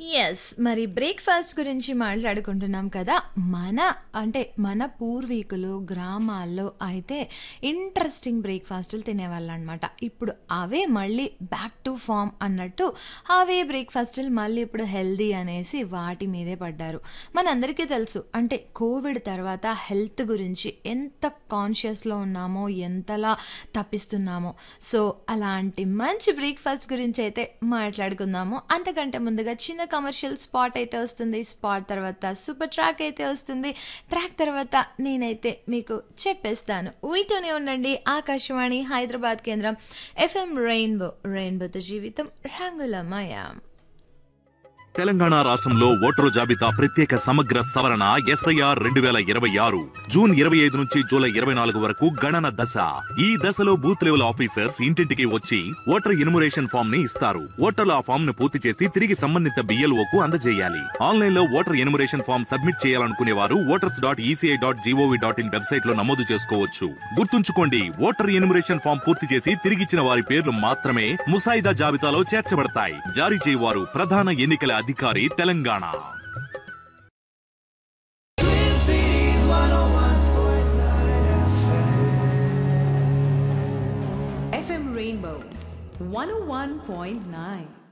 Yes మరి breakfast గురించి మాట్లాడుకుంటున్నాం కదా మన అంటే మన పూర్వీకులు గ్రామాల్లో అయితే ఇంట్రెస్టింగ్ బ్రేక్ఫాస్టులు తినేవాళ్ళు అనమాట ఇప్పుడు అవే మళ్ళీ బ్యాక్ టు ఫామ్ అన్నట్టు అవే బ్రేక్ఫాస్టులు మళ్ళీ ఇప్పుడు హెల్దీ అనేసి వాటి మీదే పడ్డారు మనందరికీ తెలుసు అంటే కోవిడ్ తర్వాత హెల్త్ గురించి ఎంత కాన్షియస్లో ఉన్నామో ఎంతలా తప్పిస్తున్నామో సో అలాంటి మంచి బ్రేక్ఫాస్ట్ గురించి అయితే మాట్లాడుకుందాము అంతకంటే ముందుగా చిన్న కమర్షియల్ స్పాట్ అయితే వస్తుంది స్పాట్ తర్వాత సూపర్ ట్రాక్ అయితే వస్తుంది ట్రాక్ తర్వాత నేనైతే మీకు చెప్పేస్తాను వీటిలోనే ఉండండి ఆకాశవాణి హైదరాబాద్ కేంద్రం ఎఫ్ఎం రెయిన్బో రెయిన్బోతో జీవితం రంగులమయ తెలంగాణ రాష్ట్రంలో ఓటరు జాబితా ప్రత్యేక సమగ్ర సవరణ ఎస్ఐఆర్ రెండు వేల ఇరవై ఆరు జూన్ ఇరవై ఐదు నుంచి జూలై ఇరవై నాలుగు వరకు గణన దశ ఈ దశలో బూత్ లెవెల్ ఆఫీసర్స్ ఇంటింటికి వచ్చి ఓటర్ ఇనుమరేషన్ ఫామ్ ని ఇస్తారు ఓటర్లు ఆ ఫామ్ ను పూర్తి చేసి తిరిగి సంబంధిత బిఎల్ఓ కు అందజేయాలి ఆన్లైన్ లో ఓటర్ ఎనుమరేషన్ ఫామ్ సబ్మిట్ చేయాలనుకునే వారు voters dot E C I dot G O V dot in website లో నమోదు చేసుకోవచ్చు గుర్తుంచుకోండి ఓటర్ ఎనుమరేషన్ ఫామ్ పూర్తి చేసి తిరిగిచ్చిన వారి పేర్లు మాత్రమే ముసాయిదా జాబితాలో చేర్చబడతాయి జారీ చేయవారు ప్రధాన ఎన్నికల అధికారి తెలంగాణ FM Rainbow 101.9.